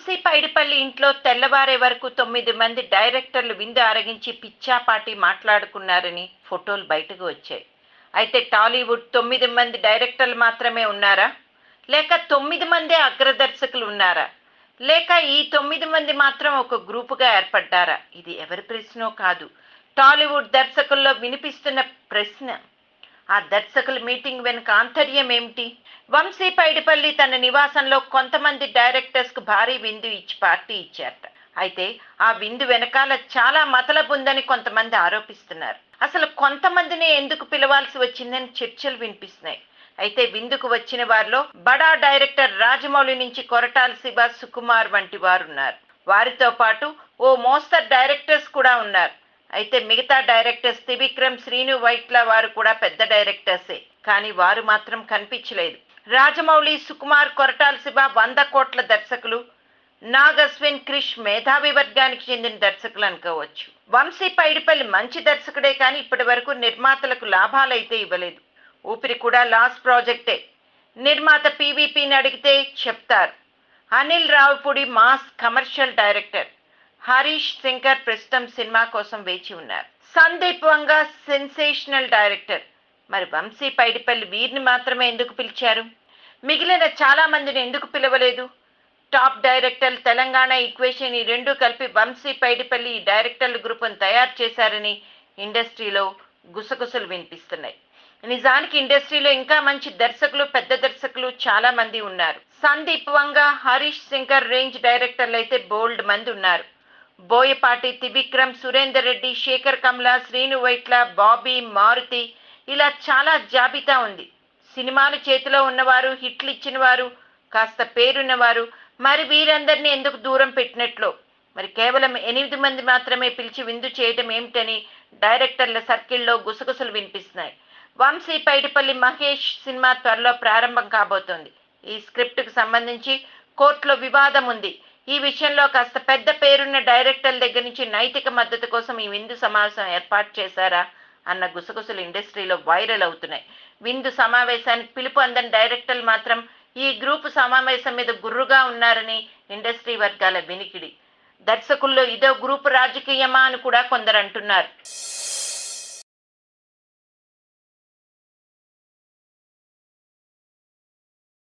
వంశీ పైడిపల్లి ఇంట్లో తెల్లవారే వరకు తొమ్మిది మంది డైరెక్టర్లు విందు ఆరగించి పిచ్చాపాటి మాట్లాడుకున్నారని ఫోటోలు బయటకు వచ్చాయి అయితే టాలీవుడ్ తొమ్మిది మంది డైరెక్టర్లు మాత్రమే ఉన్నారా లేక తొమ్మిది మందే అగ్రదర్శకులు ఉన్నారా లేక ఈ తొమ్మిది మంది మాత్రం ఒక గ్రూపుగా ఏర్పడ్డారా ఇది ఎవరి ప్రశ్నో కాదు టాలీవుడ్ దర్శకుల్లో వినిపిస్తున్న ప్రశ్న ఆ దర్శకుల మీటింగ్ వెనుక ఆంతర్యం ఏమిటి వంశీ పైడిపల్లి తన నివాసంలో కొంతమంది డైరెక్టర్స్ కు భారీ విందు ఇచ్చి పార్టీ ఇచ్చారట అయితే ఆ విందు వెనకాల చాలా మతలబు ఉందని కొంతమంది ఆరోపిస్తున్నారు అసలు కొంతమందిని ఎందుకు పిలవాల్సి వచ్చిందని చర్చలు వినిపిస్తున్నాయి అయితే విందుకు వచ్చిన వారిలో బడా డైరెక్టర్ రాజమౌళి నుంచి కొరటాల శివ సుకుమార్ వంటి వారు ఉన్నారు వారితో పాటు ఓ మోస్తరు డైరెక్టర్స్ కూడా ఉన్నారు అయితే మిగతా డైరెక్టర్స్ త్రివిక్రమ్ శ్రీను వైట్ల వారు కూడా పెద్ద డైరెక్టర్సే కానీ వారు మాత్రం కనిపించలేదు రాజమౌళి సుకుమార్ కొరటాల శివ వంద కోట్ల దర్శకులు నాగ్ అశ్విన్ క్రిష్ మేధావి వర్గానికి చెందిన దర్శకులు అనుకోవచ్చు వంశీ పైడిపల్లి మంచి దర్శకుడే కానీ ఇప్పటి వరకు నిర్మాతలకు లాభాలైతే ఇవ్వలేదు ఊపిరి కూడా లాస్ ప్రాజెక్టే నిర్మాత పీవీపీని అడిగితే చెప్తారు Anil Ravipudi mass commercial director Harish Shankar ప్రస్తుతం సినిమా కోసం వేచి ఉన్నారు సందీప్ వంగ సెన్సేషనల్ డైరెక్టర్ మరి వంశీ పైడిపల్లి వీరిని మాత్రమే ఎందుకు పిలిచారు మిగిలిన చాలా మందిని ఎందుకు పిలవలేదు టాప్ డైరెక్టర్ తెలంగాణ ఈక్వేషన్ ఈ రెండు కలిపి వంశీ పైడిపల్లి ఈ డైరెక్టర్ల గ్రూపును తయారు చేశారని ఇండస్ట్రీలో గుసగుసలు వినిపిస్తున్నాయి నిజానికి ఇండస్ట్రీలో ఇంకా మంచి దర్శకులు పెద్ద దర్శకులు చాలా మంది ఉన్నారు సందీప్ వంగ హరీష్ శంకర్ రేంజ్ డైరెక్టర్లు అయితే బోల్డ్ మంది ఉన్నారు బోయపాటి త్రివిక్రమ్ సురేందర్ రెడ్డి శేఖర్ కమల శ్రీను వైట్ల బాబీ మారుతి ఇలా చాలా జాబితా ఉంది సినిమాలు చేతిలో ఉన్నవారు హిట్లు ఇచ్చిన వారు కాస్త పేరున్నవారు మరి వీరందరినీ ఎందుకు దూరం పెట్టినట్లు మరి కేవలం ఎనిమిది మంది మాత్రమే పిలిచి విందు చేయటం ఏమిటని డైరెక్టర్ల సర్కిల్లో గుసగుసలు వినిపిస్తున్నాయి వంశీ పైడిపల్లి మహేష్ సినిమా త్వరలో ప్రారంభం కాబోతోంది ఈ స్క్రిప్ట్కు సంబంధించి కోర్టులో వివాదం ఉంది ఈ విషయంలో కాస్త పెద్ద పేరున్న డైరెక్టర్ల దగ్గర నుంచి నైతిక మద్దతు కోసం ఈ విందు సమావేశం ఏర్పాటు చేశారా అన్న గుసగుసలు ఇండస్ట్రీలో వైరల్ అవుతున్నాయి విందు సమావేశానికి పిలుపు అందని డైరెక్టర్లు మాత్రం ఈ గ్రూపు సమావేశం మీద గుర్రుగా ఉన్నారని ఇండస్ట్రీ వర్గాల వినికిడి దర్శకుల్లో ఇదో గ్రూపు రాజకీయమా అని కూడా కొందరు అంటున్నారు